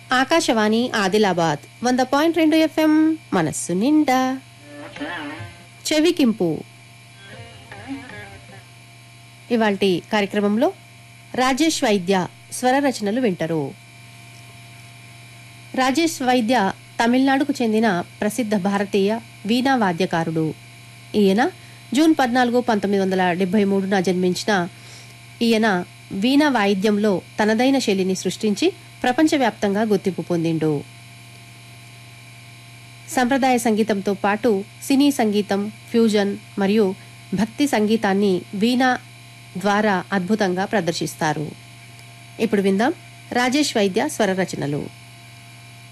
ఆకాశవాణి ఆదిలాబాద్ వంద పాయింట్ రెండు ఎఫ్ఎం మనస్సు నిండా చెవికింపు ఇవాల్టి కార్యక్రమంలో రాజేష్ వైద్య స్వర రచనలు వింటారు రాజేష్ వైద్య తమిళనాడుకు చెందిన ప్రసిద్ధ భారతీయ వీణా వాద్యకారుడు ఈయన జూన్ పద్నాలుగు పంతొమ్మిది వందల డెబ్బై మూడున జన్మించిన ఈయన వీణా వాయిద్యంలో తనదైన శైలిని సృష్టించి ప్రపంచవ్యాప్తంగా గుర్తింపు పొందిండు సంప్రదాయ సంగీతంతో పాటు సినీ సంగీతం ఫ్యూజన్ మరియు భక్తి సంగీతాన్ని వీణా ద్వారా అద్భుతంగా ప్రదర్శిస్తారు ఇప్పుడు విందాం రాజేష్ వైద్య స్వర రచనలు